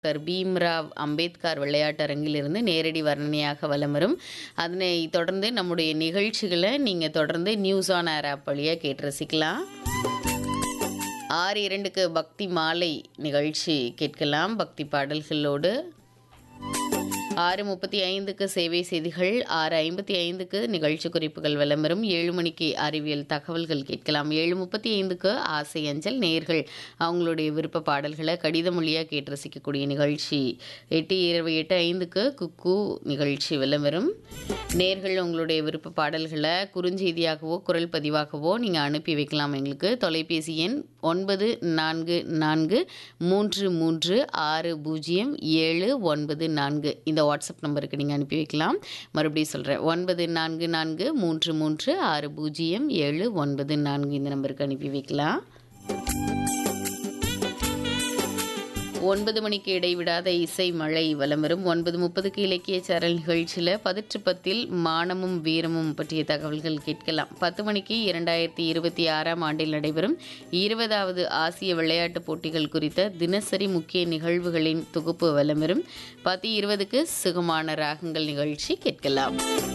doctor Bhimrao Ambedkar விளையாட்டரங்கிலிருந்து நேரடி வர்ணனையாக வலம் வரும் அதனை தொடர்ந்து நம்முடைய நிகழ்ச்சிகளை நீங்கள் தொடர்ந்து நியூஸ் ஆன் ஏர் ஆப் வழியாக கேட்டு ரசிக்கலாம் ஆறு இரண்டுக்கு பக்தி மாலை நிகழ்ச்சி கேட்கலாம் பக்தி பாடல்களோடு ஆறு முப்பத்தி ஐந்துக்கு சேவை செய்திகள் ஆறு ஐம்பத்தி ஐந்துக்கு நிகழ்ச்சி குறிப்புகள் விளம்பரம் ஏழு மணிக்கு அறிவியல் தகவல்கள் கேட்கலாம் ஏழு முப்பத்தி ஐந்துக்கு ஆசை அஞ்சல் நேர்கள் அவங்களுடைய விருப்ப பாடல்களை கடித மொழியாக கேட்டு ரசிக்கக்கூடிய நிகழ்ச்சி எட்டு இருபது எட்டு ஐந்துக்கு குக்கு நிகழ்ச்சி விளம்பரம் நேர்கள் உங்களுடைய விருப்ப பாடல்களை குறுஞ்செய்தியாகவோ குரல் பதிவாகவோ நீங்கள் அனுப்பி வைக்கலாம் எங்களுக்கு தொலைபேசி எண் ஒன்பது நான்கு நான்கு மூன்று மூன்று ஆறு பூஜ்ஜியம் ஏழு ஒன்பது நான்கு இந்த வாட்ஸ்அப் நம்பருக்கு நீங்கள் அனுப்பி வைக்கலாம் மறுபடியும் சொல்கிறேன் ஒன்பது நான்கு நான்கு மூன்று மூன்று ஆறு பூஜ்ஜியம் ஏழு ஒன்பது நான்கு இந்த நம்பருக்கு அனுப்பி வைக்கலாம் ஒன்பது மணிக்கு இடைவிடாத இசை மழை வலம் வரும் ஒன்பது முப்பதுக்கு இலக்கிய சேரல் நிகழ்ச்சியில் பதிற்று பத்தில் மானமும் வீரமும் பற்றிய தகவல்கள் கேட்கலாம் பத்து மணிக்கு இரண்டாயிரத்தி இருபத்தி ஆறாம் ஆண்டில் நடைபெறும் இருபதாவது ஆசிய விளையாட்டுப் போட்டிகள் குறித்த தினசரி முக்கிய நிகழ்வுகளின் தொகுப்பு வலம் வரும் பத்து இருபதுக்கு சுகமான ராகங்கள் நிகழ்ச்சி கேட்கலாம்